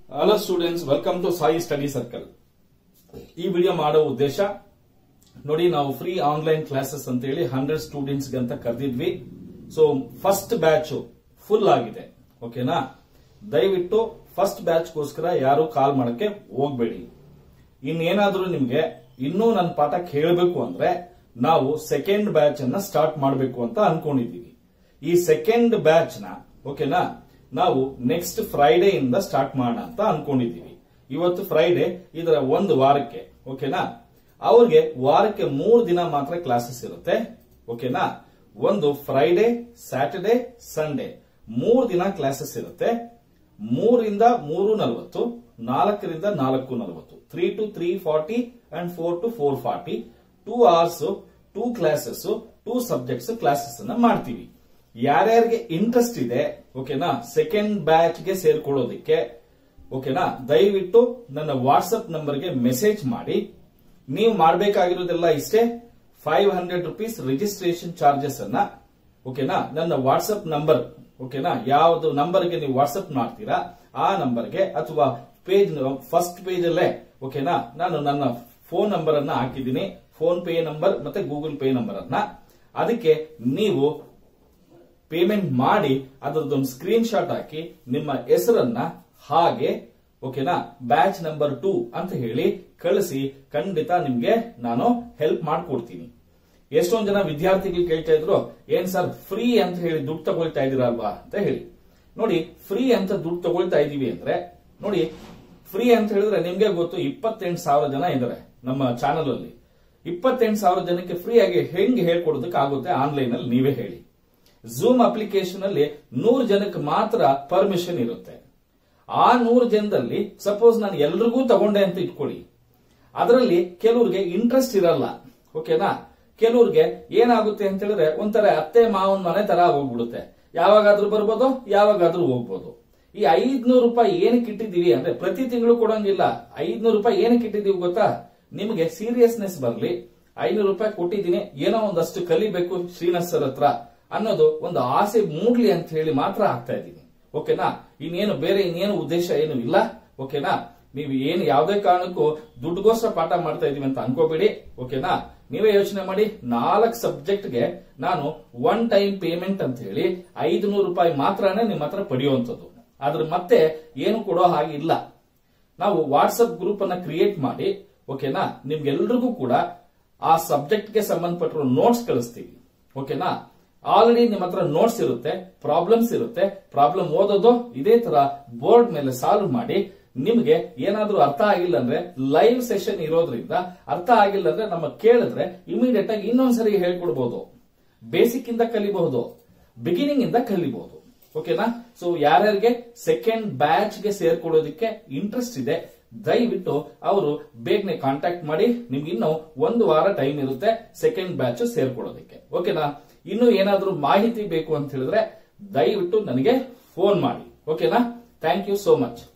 hello students welcome to Sai study circle ಈ video ಮಾಡೋ ಉದ್ದೇಶ ನೋಡಿ ನಾವು ಫ್ರೀ ಆನ್ಲೈನ್ ಕ್ಲಾಸಸ್ ಅಂತ ಹೇಳಿ ಹಂಡ್ರೆಡ್ ಸ್ಟೂಡೆಂಟ್ಸ್ ಅಂತ ಕರೆದಿದ್ವಿ ಸೊ ಫಸ್ಟ್ ಬ್ಯಾಚ್ ಫುಲ್ ಆಗಿದೆ ಓಕೆನಾ ದಯವಿಟ್ಟು ಫಸ್ಟ್ ಬ್ಯಾಚ್ಗೋಸ್ಕರ ಯಾರು ಕಾಲ್ ಮಾಡಕ್ಕೆ ಹೋಗ್ಬೇಡಿ ಇನ್ನೇನಾದ್ರೂ ನಿಮ್ಗೆ ಇನ್ನೂ ನನ್ನ ಪಾಠ ಕೇಳಬೇಕು ಅಂದ್ರೆ ನಾವು ಸೆಕೆಂಡ್ ಬ್ಯಾಚ್ ಅನ್ನ ಸ್ಟಾರ್ಟ್ ಮಾಡಬೇಕು ಅಂತ ಅನ್ಕೊಂಡಿದೀವಿ ಈ ಸೆಕೆಂಡ್ ಬ್ಯಾಚ್ ನ ಓಕೆನಾ ನಾವು ನೆಕ್ಸ್ಟ್ ಫ್ರೈಡೇ ಇಂದ ಸ್ಟಾರ್ಟ್ ಮಾಡೋಣ ಅಂತ ಅನ್ಕೊಂಡಿದೀವಿ ಇವತ್ತು ಫ್ರೈಡೇ ಇದರ ಒಂದು ವಾರಕ್ಕೆ ಓಕೆನಾ ಅವ್ರಿಗೆ ವಾರಕ್ಕೆ ಮೂರು ದಿನ ಮಾತ್ರ ಕ್ಲಾಸಸ್ ಇರುತ್ತೆ ಓಕೆನಾ ಒಂದು ಫ್ರೈಡೇ ಸ್ಯಾಟರ್ಡೆ ಸಂಡೇ ಮೂರು ದಿನ ಕ್ಲಾಸಸ್ ಇರುತ್ತೆ ಮೂರಿಂದ ಮೂರು ನಲವತ್ತು ನಾಲ್ಕರಿಂದ ನಾಲ್ಕು ನಲವತ್ತು three to three forty and four to four forty two hours two classes two subjects classes ಅನ್ನ ಮಾಡ್ತೀವಿ ಯಾರ್ಯಾರಿಗೆ ಇಂಟ್ರೆಸ್ಟ್ ಇದೆ ಓಕೆನಾ ಸೆಕೆಂಡ್ ಬ್ಯಾಚ್ ಗೆ ಸೇರ್ಕೊಳ್ಳೋದಿಕ್ಕೆ ಓಕೆನಾ ದಯವಿಟ್ಟು ನನ್ನ ವಾಟ್ಸ್ಆಪ್ ನಂಬರ್ಗೆ ಮೆಸೇಜ್ ಮಾಡಿ ನೀವು ಮಾಡಬೇಕಾಗಿರೋದೆಲ್ಲ ಇಷ್ಟೇ five hundred rupees registration charges ಅನ್ನ ಓಕೆನಾ ನನ್ನ ವಾಟ್ಸ್ಆಪ್ ನಂಬರ್ ಓಕೆನಾ ಯಾವ್ದು ನಂಬರ್ಗೆ ನೀವು ವಾಟ್ಸ್ಆಪ್ ಮಾಡ್ತೀರಾ ಆ ನಂಬರ್ಗೆ ಅಥವಾ ಪೇಜ್ ಫಸ್ಟ್ ಪೇಜ್ ಅಲ್ಲೇ ಓಕೆನಾ ನಾನು ನನ್ನ ಫೋನ್ ನಂಬರ್ ಅನ್ನ ಹಾಕಿದ್ದೀನಿ ಫೋನ್ ಪೇ ನಂಬರ್ ಮತ್ತೆ ಗೂಗಲ್ ಪೇ ನಂಬರ್ ಅನ್ನ ಅದಕ್ಕೆ ನೀವು ಪೇಮೆಂಟ್ ಮಾಡಿ ಅದರದೊಂದು ಸ್ಕ್ರೀನ್ ಶಾಟ್ ಹಾಕಿ ನಿಮ್ಮ ಹೆಸರನ್ನ ಹಾಗೆ ಓಕೆನಾ ಬ್ಯಾಚ್ ನಂಬರ್ ಟೂ ಅಂತ ಹೇಳಿ ಕಳಿಸಿ ಖಂಡಿತ ನಿಮ್ಗೆ ನಾನು ಹೆಲ್ಪ್ ಮಾಡ್ಕೊಡ್ತೀನಿ ಎಷ್ಟೊಂದ್ ಜನ ವಿದ್ಯಾರ್ಥಿಗಳು ಕೇಳ್ತಾ ಇದ್ರು ಏನ್ ಸರ್ ಫ್ರೀ ಅಂತ ಹೇಳಿ ದುಡ್ಡು ತಗೊಳ್ತಾ ಇದೀರಲ್ವಾ ಅಂತ ಹೇಳಿ ನೋಡಿ ಫ್ರೀ ಅಂತ ದುಡ್ಡು ತಗೊಳ್ತಾ ಇದೀವಿ ಅಂದ್ರೆ ನೋಡಿ ಫ್ರೀ ಅಂತ ಹೇಳಿದ್ರೆ ನಿಮ್ಗೆ ಗೊತ್ತು ಇಪ್ಪತ್ತೆಂಟು ಸಾವಿರ ಜನ ಇದ್ದಾರೆ ನಮ್ಮ ಚಾನಲ್ ಅಲ್ಲಿ ಇಪ್ಪತ್ತೆಂಟು ಸಾವಿರ ಜನಕ್ಕೆ ಫ್ರೀ ಆಗಿ ಹೆಂಗ್ ಹೇಳ್ಕೊಡೋದಕ್ಕೆ ಆಗುತ್ತೆ ಆನ್ಲೈನ್ ಅಲ್ಲಿ ನೀವೇ ಹೇಳಿ ಝೂಮ್ ಅಪ್ಲಿಕೇಶನ್ ಅಲ್ಲಿ ನೂರು ಜನಕ್ಕೆ ಮಾತ್ರ ಪರ್ಮಿಷನ್ ಇರುತ್ತೆ ಆ ನೂರು ಜನದಲ್ಲಿ ಸಪೋಸ್ ನಾನು ಎಲ್ರಿಗೂ ತಗೊಂಡೆ ಅಂತ ಇಟ್ಕೊಳ್ಳಿ ಅದರಲ್ಲಿ ಕೆಲವ್ರಿಗೆ ಇಂಟ್ರೆಸ್ಟ್ ಇರಲ್ಲ ಓಕೆನಾ ಕೆಲವ್ರಿಗೆ ಏನಾಗುತ್ತೆ ಅಂತ ಹೇಳಿದ್ರೆ ಒಂಥರ ಅತ್ತೆ ಮಾವನ್ ಮನೆ ತರ ಹೋಗ್ಬಿಡುತ್ತೆ ಯಾವಾಗಾದ್ರೂ ಬರ್ಬೋದು ಯಾವಾಗಾದ್ರೂ ಹೋಗ್ಬೋದು ಈ ಐದ್ನೂರು ರೂಪಾಯಿ ಏನಕ್ಕೆ ಇಟ್ಟಿದೀವಿ ಅಂದ್ರೆ ಪ್ರತಿ ತಿಂಗಳು ಕೊಡಂಗಿಲ್ಲ ಐದ್ನೂರು ರೂಪಾಯಿ ಏನಕ್ಕೆ ಇಟ್ಟಿದೀವಿ ಗೊತ್ತಾ ನಿಮಗೆ ಸೀರಿಯಸ್ನೆಸ್ ಬರ್ಲಿ ಐನೂರು ರೂಪಾಯಿ ಕೊಟ್ಟಿದ್ದೀನಿ ಏನೋ ಒಂದಷ್ಟು ಕಲಿಬೇಕು ಶ್ರೀನಾಥ್ ಸರ್ ಹತ್ರ ಅನ್ನೋದು ಒಂದು ಆಸೆ ಮೂಡ್ಲಿ ಅಂತ ಹೇಳಿ ಮಾತ್ರ ಆಗ್ತಾ ಇದ್ದೀನಿ ಓಕೆನಾ ಇನ್ನೇನು ಬೇರೆ ಇನ್ನೇನು ಉದ್ದೇಶ ಏನು ಇಲ್ಲ ಓಕೆನಾ ನೀವು ಏನು ಯಾವುದೇ ಕಾರಣಕ್ಕೂ ದುಡ್ಡುಗೋಸ್ಕರ ಪಾಠ ಮಾಡ್ತಾ ಇದೀವಿ ಅಂತ ಅನ್ಕೋಬೇಡಿ ಓಕೆನಾ ನೀವೇ ಯೋಚನೆ ಮಾಡಿ ನಾಲ್ಕು ಸಬ್ಜೆಕ್ಟ್ಗೆ ನಾನು ಒನ್ ಟೈಮ್ ಪೇಮೆಂಟ್ ಅಂತ ಹೇಳಿ ಐದು ನೂರು ರೂಪಾಯಿ ಮಾತ್ರನೇ ನಿಮ್ಮ ಹತ್ರ ಪಡೆಯುವಂಥದ್ದು ಅದ್ರ ಮತ್ತೆ ಏನು ಕೊಡೋ ಹಾಗೆ ಇಲ್ಲ ನಾವು ವಾಟ್ಸಪ್ ಗ್ರೂಪ್ ಅನ್ನ ಕ್ರಿಯೇಟ್ ಮಾಡಿ ಓಕೆನಾ ನಿಮ್ಗೆಲ್ರಿಗೂ ಕೂಡ ಆ ಸಬ್ಜೆಕ್ಟ್ ಗೆ ಸಂಬಂಧಪಟ್ಟಿರೋ ನೋಟ್ಸ್ ಕಳಿಸ್ತೀವಿ ಓಕೆನಾ ಆಲ್ರೆಡಿ ನಿಮ್ಮ ಹತ್ರ ನೋಟ್ಸ್ ಇರುತ್ತೆ ಪ್ರಾಬ್ಲಮ್ಸ್ ಇರುತ್ತೆ ಪ್ರಾಬ್ಲಮ್ ಓದೋದು ಇದೇ ತರ ಬೋರ್ಡ್ ಮೇಲೆ ಸಾಲ್ವ್ ಮಾಡಿ ನಿಮ್ಗೆ ಏನಾದ್ರೂ ಅರ್ಥ ಆಗಿಲ್ಲ ಅಂದ್ರೆ ಲೈವ್ ಸೆಷನ್ ಇರೋದ್ರಿಂದ ಅರ್ಥ ಆಗಿಲ್ಲ ಅಂದ್ರೆ ನಮ್ಮ ಕೇಳಿದ್ರೆ ಇಮಿಡಿಯೇಟ್ ಆಗಿ ಇನ್ನೊಂದ್ಸರಿ ಹೇಳ್ಕೊಡ್ಬಹುದು ಬೇಸಿಕ್ ಇಂದ ಕಲಿಬಹುದು ಬಿಗಿನಿಂಗ್ ಇಂದ ಕಲಿಬಹುದು ಓಕೆನಾ ಸೊ ಯಾರ್ಯಾರಿಗೆ ಸೆಕೆಂಡ್ ಬ್ಯಾಚ್ ಗೆ ಸೇರ್ಕೊಳ್ಳೋದಕ್ಕೆ ಇಂಟ್ರೆಸ್ಟ್ ಇದೆ ದಯವಿಟ್ಟು ಅವರು ಬೇಗನೆ ಕಾಂಟ್ಯಾಕ್ಟ್ ಮಾಡಿ ನಿಮ್ಗೆ ಇನ್ನು ಒಂದು ವಾರ ಟೈಮ್ ಇರುತ್ತೆ ಸೆಕೆಂಡ್ ಬ್ಯಾಚ್ ಸೇರ್ಕೊಳ್ಳೋದಕ್ಕೆ ಓಕೆನಾ ಇನ್ನು ಏನಾದ್ರೂ ಮಾಹಿತಿ ಬೇಕು ಅಂತ ಹೇಳಿದ್ರೆ ದಯವಿಟ್ಟು ನನಗೆ ಫೋನ್ ಮಾಡಿ ಓಕೆನಾ ಥ್ಯಾಂಕ್ ಯು ಸೋ ಮಚ್